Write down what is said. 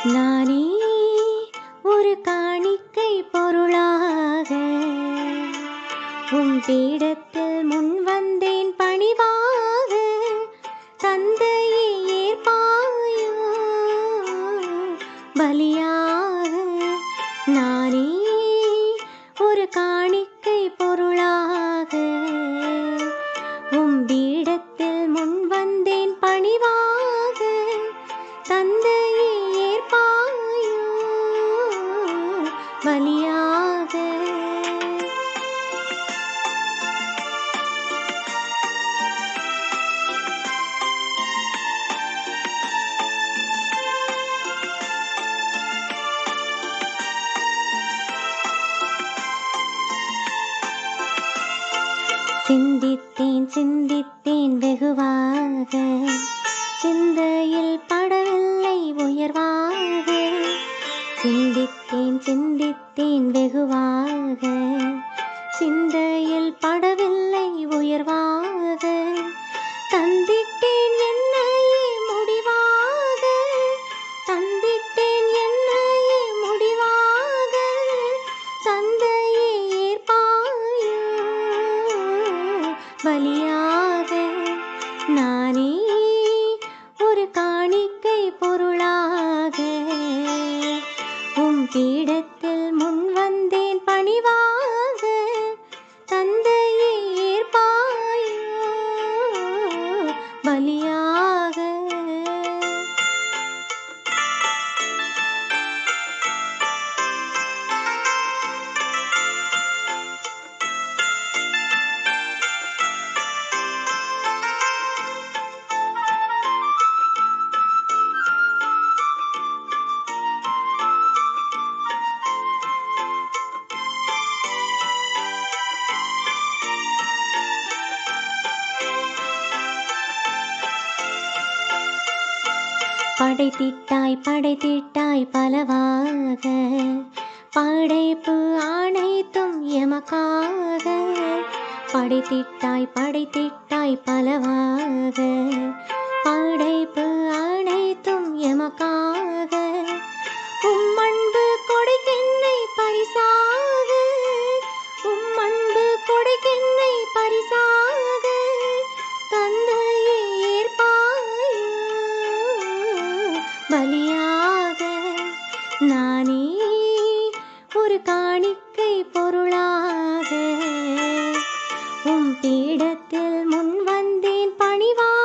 நானே ஒரு காணிக்கை பொருளாக உன் பீடத்தில் முன் வந்தேன் பணிவாக தந்தையை ஏற்பாயோ பலியாக நானே ஒரு காணிக்கை பொருளாக உம் பீடத்தில் முன் வந்தேன் பணிவாக தந்தையை ஏற்பாயோ பலியாக சிந்தித்தேன் சிந்தித்தேன் வெகுவாக சிந்தையில் படவில்லை உயர்வாக சிந்தித்தேன் சிந்தித்தேன் வெகுவாக சிந்தையில் படவில்லை உயர்வாக தந்திட்டேன் என்னையே முடிவாக தந்திட்டேன் என்னையே முடிவாக தந்தையே ஏற்பாயோ பலியாக நானே ஒரு காணிக்கை பொருளாக உம் பீடத்தில் முன் வந்தேன் பணிவாக தந்தையை ஏற்பாயோ பலியாக படைத்திட்டாய் படைத்திட்டாய் பலவாக படைப்பு அனைத்தும் எமக்காக படைத்திட்டாய் படைத்திட்டாய் பலவாக படைப்பு அனைத்தும் எமக்காக உம் அன்பு கொடைக்கென்னை பரிசாக உம் அன்பு கொடைக்கென்னை பரிசாக தந்தையை ஏற்பாயோ பலியாக நானே ஒரு காணிக்கை பொருளாக உம் பீடத்தில் முன் வந்தேன் பணிவாக